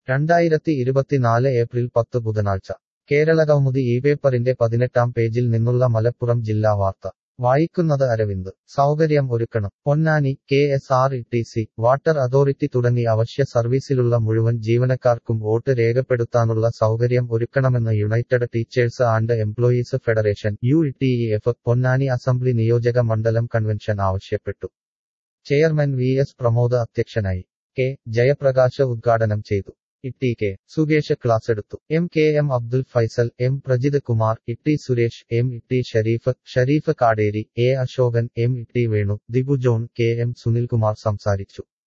രണ്ടായിരത്തി ഇരുപത്തിനാല് ഏപ്രിൽ പത്ത് ബുധനാഴ്ച കേരളകൗമുദി ഈ പേപ്പറിന്റെ പതിനെട്ടാം പേജിൽ നിന്നുള്ള മലപ്പുറം ജില്ലാ വാർത്ത വായിക്കുന്നത് അരവിന്ദ് സൗകര്യം ഒരുക്കണം Ponnani K S R T C സി വാട്ടർ അതോറിറ്റി തുടങ്ങി അവശ്യ സർവീസിലുള്ള മുഴുവൻ ജീവനക്കാർക്കും വോട്ട് രേഖപ്പെടുത്താനുള്ള സൗകര്യം ഒരുക്കണമെന്ന് united teachers and employees federation U T E F Ponnani assembly നിയോജക മണ്ഡലം കൺവെൻഷൻ ആവശ്യപ്പെട്ടു ചെയർമാൻ വി എസ് പ്രമോദ് അധ്യക്ഷനായി കെ ജയപ്രകാശ് ഉദ്ഘാടനം ചെയ്തു ഇട്ടി കെ സുകേഷ് ക്ലാസ് എടുത്തു M K M Abdul Faisal M Prajith Kumar Itti Suresh M Itti Sharif Sharif Kaderi A Asokan M Itti Venu Dibu John K M Sunilkumar സംസാരിച്ചു